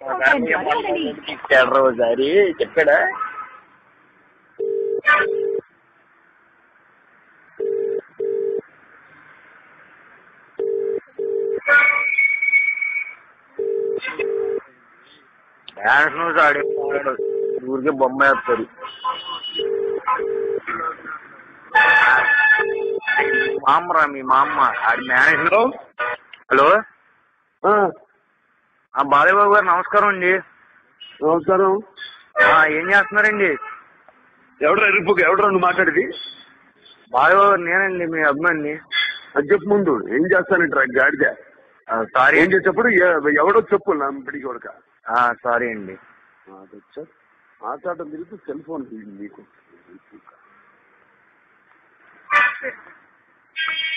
ఇచ్చాడు ఒకసారి చెప్పాడా డాన్స్ నువ్వు ఆడే ఊరికే బొమ్మ వేస్తారు మామరా మీ మా అమ్మ ఆడి మేనేజర్ హలో ఆ, ఆ బాలయ్యబాబు గారు నమస్కారం అండి నమస్కారం ఆ, ఏం చేస్తున్నారండి ఎవడ్రా రిప్పు ఎవడ్రా నువ్వు మాట్లాడేది బాలయ్యబాబు గారు నేనండి మీ అభిమాని అది చెప్పు ముందు ఏం చేస్తానంటారా గాడిద సారీ ఏం చేసేప్పుడు ఎ- ఎవడో చెప్పు నా బిడికి కొడక సారీ అండి మాట్లాడడం తిరిగి సెల్ ఫోన్ నీకు